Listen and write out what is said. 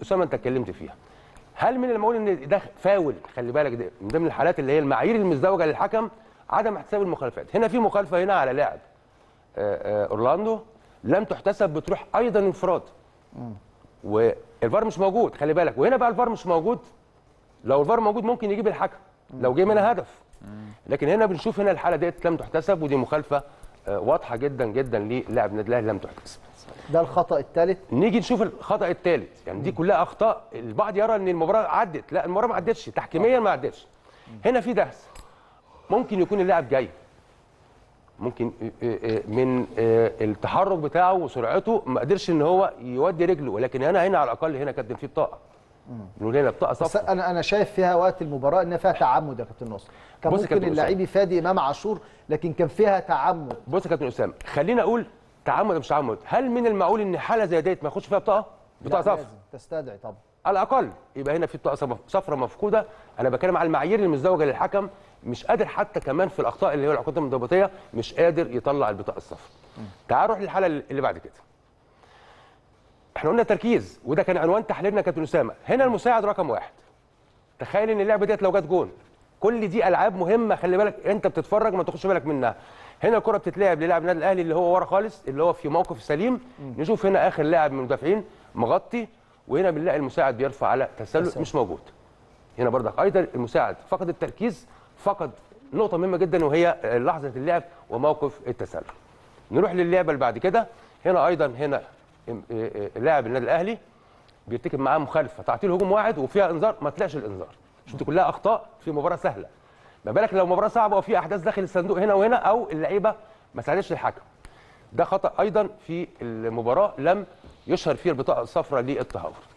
اسامه انت اتكلمت فيها هل من المقول ان ده فاول خلي بالك ده من ضمن الحالات اللي هي المعايير المزدوجه للحكم عدم احتساب المخالفات هنا في مخالفه هنا على لاعب آه، آه، اورلاندو لم تحتسب بتروح ايضا انفراد والفار مش موجود خلي بالك وهنا بقى الفار مش موجود لو الفار موجود ممكن يجيب الحكم لو جه منها هدف لكن هنا بنشوف هنا الحاله ديت لم تحتسب ودي مخالفه آه، واضحه جدا جدا للاعب النادي الاهلي لم تحتسب ده الخطا الثالث نيجي نشوف الخطا الثالث يعني دي كلها اخطاء البعض يرى ان المباراه عدت لا المباراه ما عدتش تحكيميا ما عدتش هنا في دهس ممكن يكون اللاعب جاي ممكن آه، آه، من آه، التحرك بتاعه وسرعته ما قدرش ان هو يودي رجله ولكن هنا هنا على الاقل هنا كانت في بطاقه نقول هنا بطاقه بس صفراء انا انا شايف فيها وقت المباراه ان فيها تعمد يا كابتن نصر كان بص يا ممكن كابتن اللعيب يفادي امام عاشور لكن كان فيها تعمد بص يا كابتن اسامه خلينا اقول تعمد أو مش تعمد هل من المعقول ان حاله زي ديت ما ياخدش فيها بطاقه بطاقه لا، صفراء لازم تستدعي طبعا على الاقل يبقى هنا في بطاقه صفراء مفقوده انا بتكلم على المعايير المزدوجه للحكم مش قادر حتى كمان في الاخطاء اللي هي العقوبات الانضباطيه مش قادر يطلع البطاقه الصفراء تعال نروح للحاله اللي بعد كده احنا قلنا تركيز وده كان عنوان تحليلنا كابتن اسامه هنا المساعد رقم واحد تخيل ان اللعبه ديت لو جت جون كل دي العاب مهمه خلي بالك انت بتتفرج ما تاخدش بالك منها هنا الكره بتتلعب للاعب النادي الاهلي اللي هو ورا خالص اللي هو في موقف سليم نشوف هنا اخر لاعب من المدافعين مغطي وهنا بنلاقي المساعد بيرفع على تسلل تسلل. مش موجود هنا برضك ايضا المساعد فقد التركيز فقد نقطه مهمه جدا وهي لحظه اللعب وموقف التسلل نروح للعبه اللي بعد كده هنا ايضا هنا ام- اه- اه لاعب النادي الاهلي بيرتكب معاه مخالفه تعطيل هجوم واحد وفيها انذار ما طلعش الانذار شفت كلها اخطاء في مباراه سهله ما بالك لو مباراه صعبه وفي احداث داخل الصندوق هنا وهنا او اللعيبه ما ساعدتش الحكم ده خطا ايضا في المباراه لم يشهر فيه البطاقه الصفراء للتهور